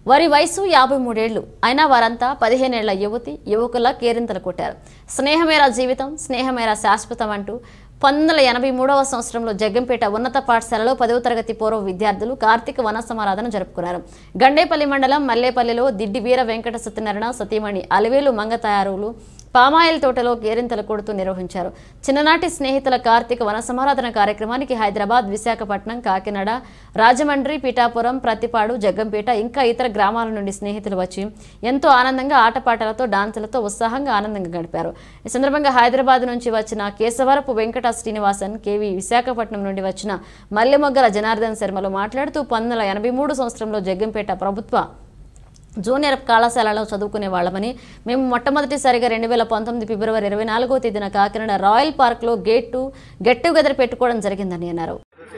వారి వయసు యాభై మూడేళ్లు అయినా వారంతా పదిహేనేళ్ల యువతి యువకుల కేరింతలు కొట్టారు స్నేహమేరా జీవితం స్నేహమేరా శాశ్వతం అంటూ పంతొమ్మిది వందల ఎనభై మూడవ సంవత్సరంలో జగ్గంపేట ఉన్నత పాఠశాలలో పదవ తరగతి పూర్వ విద్యార్థులు కార్తీక వన సమారాధన జరుపుకున్నారు గండేపల్లి మండలం మల్లేపల్లిలో దిడ్డి వీర వెంకట సత్యనారాయణ సతీమణి అలివేలు మంగ తయారులు పామాయిల్ తోటలో కేరింతలు కొడుతూ నిర్వహించారు చిన్ననాటి స్నేహితుల కార్తీక వన సమారాధన కార్యక్రమానికి హైదరాబాద్ విశాఖపట్నం కాకినాడ రాజమండ్రి పిఠాపురం ప్రతిపాడు జగ్గంపేట ఇంకా ఇతర గ్రామాల నుండి స్నేహితులు వచ్చి ఎంతో ఆనందంగా ఆటపాటలతో డాన్సులతో ఉత్సాహంగా ఆనందంగా గడిపారు ఈ సందర్భంగా హైదరాబాద్ నుంచి వచ్చిన కేశవరపు వెంకట శ్రీనివాసన్ కేవి విశాఖపట్నం నుండి వచ్చిన మల్లెమొగ్గల జనార్దన్ శర్మలు మాట్లాడుతూ పంతొమ్మిది వందల ఎనభై మూడు సంవత్సరంలో జగ్గంపేట ప్రభుత్వ జూనియర్ కళాశాలలో చదువుకునే వాళ్ళమని మేము మొట్టమొదటిసారిగా రెండు వేల పంతొమ్మిది ఫిబ్రవరి ఇరవై నాలుగో తేదీన కాకినాడ రాయల్ పార్క్లో గేట్ టు గెట్ టుగెదర్ పెట్టుకోవడం జరిగిందని అన్నారు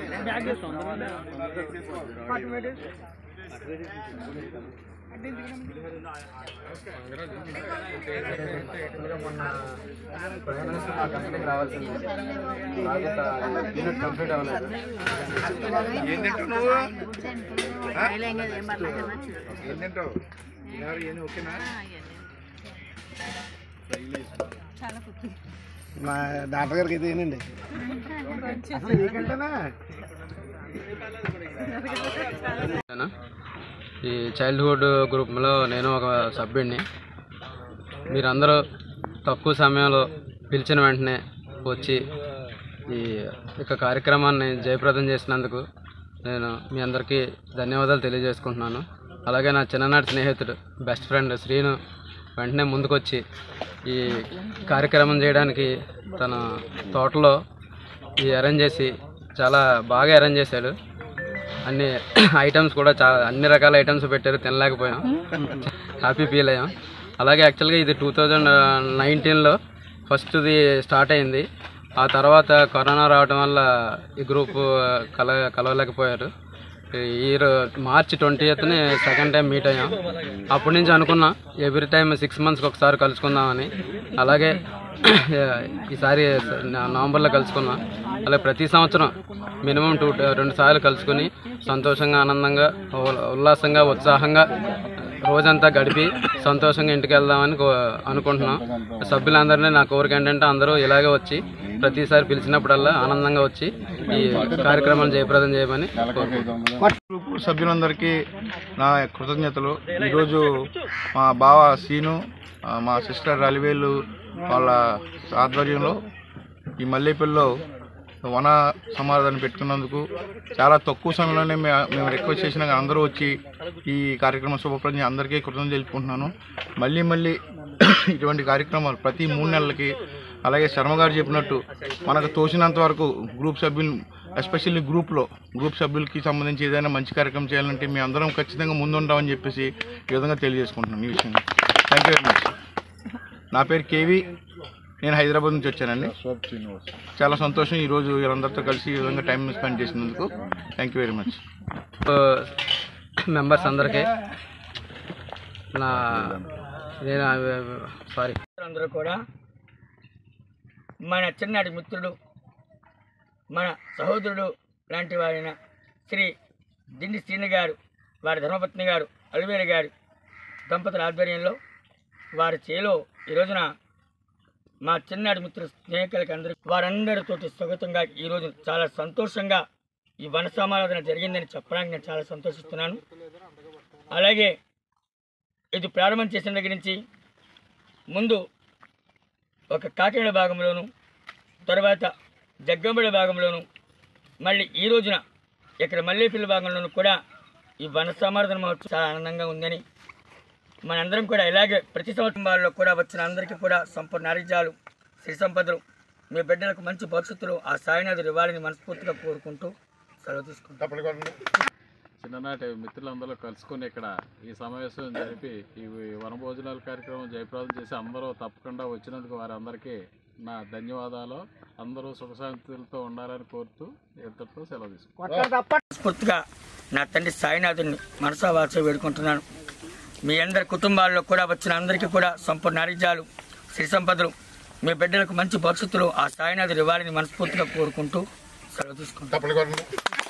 ఏంటంటావు నువ్వు ఏంటంటావు ఎవరు ఏంది ఓకేనా మా డాక్టర్ గారికి అయితే ఏనండి అసలు నీకంటేనా నేను ఈ చైల్డ్హుడ్ గ్రూప్లో నేను ఒక సభ్యుడిని మీరందరూ తక్కువ సమయంలో పిలిచిన వెంటనే వచ్చి ఈ యొక్క కార్యక్రమాన్ని జయప్రదం చేసినందుకు నేను మీ అందరికీ ధన్యవాదాలు తెలియజేసుకుంటున్నాను అలాగే నా చిన్ననాటి స్నేహితుడు బెస్ట్ ఫ్రెండ్ శ్రీను వెంటనే ముందుకొచ్చి ఈ కార్యక్రమం చేయడానికి తన తోటలో ఈ అరేంజ్ చేసి చాలా బాగా అరేంజ్ చేశాడు అన్ని ఐటమ్స్ కూడా చాలా అన్ని రకాల ఐటమ్స్ పెట్టారు తినలేకపోయాం హ్యాపీ ఫీల్ అయ్యాం అలాగే యాక్చువల్గా ఇది టూ థౌజండ్ నైన్టీన్లో ఫస్ట్ది స్టార్ట్ అయింది ఆ తర్వాత కరోనా రావడం వల్ల ఈ గ్రూప్ కల కలవలేకపోయారు ఈ మార్చ్ ట్వంటీ ఎయిత్ని సెకండ్ టైం మీట్ అయ్యాం అప్పటి నుంచి అనుకున్నా ఎవ్రీ టైం సిక్స్ మంత్స్కి ఒకసారి కలుసుకుందామని అలాగే ఈసారి న- నవంబర్లో కలుసుకున్నాం అలాగే ప్రతి సంవత్సరం మినిమం టూ రెండు సార్లు కలుసుకుని సంతోషంగా ఆనందంగా ఉల్- ఉల్లాసంగా ఉత్సాహంగా రోజంతా గడిపి సంతోషంగా ఇంటికి వెళ్దామని కో- అనుకుంటున్నాం సభ్యులందరినీ నా కోరిక ఏంటంటే అందరూ ఇలాగే వచ్చి ప్రతిసారి పిలిచినప్పుడల్లా ఆనందంగా వచ్చి ఈ కార్యక్రమాన్ని జయప్రదం చేయమని కోరుకుంటున్నాం గ్రూప్ సభ్యులందరికీ నా కృతజ్ఞతలు ఈరోజు మా బావ సీను ఆ, మా సిస్టర్ అలివేలు వాళ్ళ ఆధ్వర్యంలో ఈ మల్లేపల్లిలో వన సమాధానం పెట్టుకున్నందుకు చాలా తక్కువ సమయంలోనే మే- మేము రిక్వెస్ట్ చేసిన అందరూ వచ్చి ఈ కార్యక్రమం శుభప్రదం అందరికీ కృతజ్ఞతలు తెలుపుకుంటున్నాను మళ్ళీ మళ్ళీ ఇటువంటి కార్యక్రమాలు ప్రతి మూడు నెలలకి అలాగే శర్మ గారు చెప్పినట్టు మనకు తోచినంత వరకు గ్రూప్ సభ్యులు ఎస్పెషల్లీ గ్రూప్లో గ్రూప్ సభ్యులకి సంబంధించి ఏదైనా మంచి కార్యక్రమం చేయాలంటే మీ అందరం ఖచ్చితంగా ముందుంటామని చెప్పేసి ఈ విధంగా తెలియజేసుకుంటున్నాను ఈ విషయంగా థ్యాంక్ యూ వెరీ మచ్ నా పేరు కేవి నేను హైదరాబాద్ నుంచి వచ్చానండి చాలా సంతోషం ఈరోజు వీళ్ళందరితో కలిసి ఈ విధంగా టైం స్పెండ్ చేసినందుకు thank you very much members అందరికీ నా నేను సారీ అందరూ కూడా మన చిన్నటి మిత్రుడు మన సహోదరుడు లాంటి వారైన శ్రీ దిండి శ్రీని గారు వారి ధర్మపత్ని గారు అలివేలు గారి దంపతుల ఆధ్వర్యంలో వారి చేలో ఈ రోజున మా చిన్నటి మిత్రుడు స్నేహితులకి అందరూ వారందరితోటి స్వాగతంగా ఈరోజు చాలా సంతోషంగా ఈ వన సమారాధన జరిగిందని చెప్పడానికి నేను చాలా సంతోషిస్తున్నాను అలాగే ఇది ప్రారంభం చేసిన దగ్గర నుంచి ముందు ఒక కాకినాడ భాగంలోను తర్వాత జగ్గంబడి భాగంలోను మళ్ళీ ఈ రోజున ఇక్కడ మల్లేపల్లి భాగంలోను కూడా ఈ వన సమారాధన మహోత్సవం చాలా ఆనందంగా ఉందని మనందరం కూడా ఇలాగే ప్రతి సంవత్సరం వాళ్ళలో కూడా వచ్చిన అందరికీ కూడా సంపూర్ణ ఆరోగ్యాలు శ్రీ సంపదలు మీ బిడ్డలకు మంచి భవిష్యత్తులో ఆ సాయినాథుడు ఇవ్వాలని మనస్ఫూర్తిగా కోరుకుంటూ సెలవు తీసుకుంటాం చిన్ననాటి మిత్రులందరూ కలుసుకొని ఇక్కడ ఈ సమావేశం జరిపి ఈ వనభోజనాల కార్యక్రమం జయప్రదం చేసి అందరూ తప్పకుండా వచ్చినందుకు వారందరికీ నా ధన్యవాదాలు అందరూ సుఖశాంతులతో ఉండాలని కోరుతూ ఇంతటితో సెలవు తీసుకుంటాను మనస్ఫూర్తిగా నా తండ్రి సాయినాథుని మనసా వాచ వేడుకుంటున్నాను మీ అందరి కుటుంబాల్లో కూడా వచ్చిన అందరికీ కూడా సంపూర్ణ ఆరోగ్యాలు శ్రీ సంపదలు మీ బిడ్డలకు మంచి భవిష్యత్తులో ఆ సాయినాథుడు ఇవ్వాలని మనస్ఫూర్తిగా కోరుకుంటూ సెలవు తీసుకుంటాం